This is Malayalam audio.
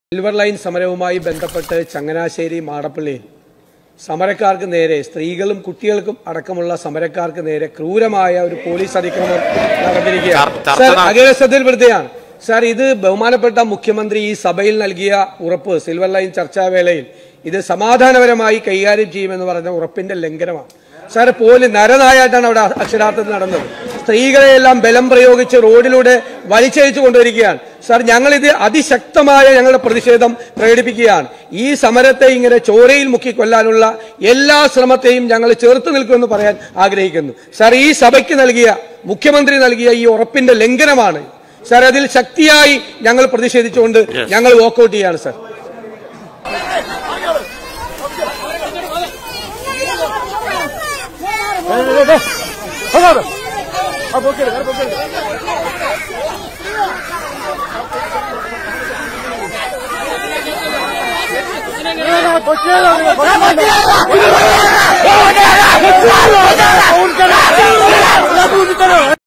സിൽവർ ലൈൻ സമരവുമായി ബന്ധപ്പെട്ട് ചങ്ങനാശ്ശേരി മാടപ്പള്ളിയിൽ സമരക്കാർക്ക് നേരെ സ്ത്രീകളും കുട്ടികൾക്കും അടക്കമുള്ള സമരക്കാർക്ക് നേരെ ക്രൂരമായ ഒരു പോലീസ് അതിക്രമം നടന്നിരിക്കുകയാണ് ചർച്ച സർ നട- അകലെ ശ്രദ്ധയിൽപ്പെടുത്തുകയാണ് സാർ ഇത് ബഹുമാനപ്പെട്ട മുഖ്യമന്ത്രി ഈ സഭയിൽ നൽകിയ ഉറപ്പ് സിൽവർ ലൈൻ ചർച്ചാവേളയിൽ ഇത് സമാധാനപരമായി കൈകാര്യം ചെയ്യുമെന്ന് പറഞ്ഞ ഉറപ്പിന്റെ ലംഘനമാണ് സാർ പോലും നരനായായിട്ടാണ് അവിടെ അക്ഷരാർത്ഥത്തിൽ നടന്നത് സ്ത്രീകളെയെല്ലാം ബലം പ്രയോഗിച്ച് റോഡിലൂടെ വലിച്ചയച്ചു കൊണ്ടിരിക്കുകയാണ് സാർ ഞങ്ങളിത് അതിശക്തമായ ഞങ്ങളുടെ പ്രതിഷേധം പ്രകടിപ്പിക്കുകയാണ് ഈ സമരത്തെ ഇങ്ങനെ ചോരയിൽ മുക്കി കൊല്ലാനുള്ള എല്ലാ ശ്രമത്തെയും ഞങ്ങൾ ചെറുത്തു നിൽക്കുമെന്ന് പറയാൻ ആഗ്രഹിക്കുന്നു സാർ ഈ സഭയ്ക്ക് നൽകിയ മുഖ്യമന്ത്രി നൽകിയ ഈ ഉറപ്പിന്റെ ലംഘനമാണ് സാർ അതിൽ ശക്തിയായി ഞങ്ങൾ പ്രതിഷേധിച്ചുകൊണ്ട് ഞങ്ങൾ വോക്കൌട്ട് ചെയ്യാണ് സാർ ¡Vamos,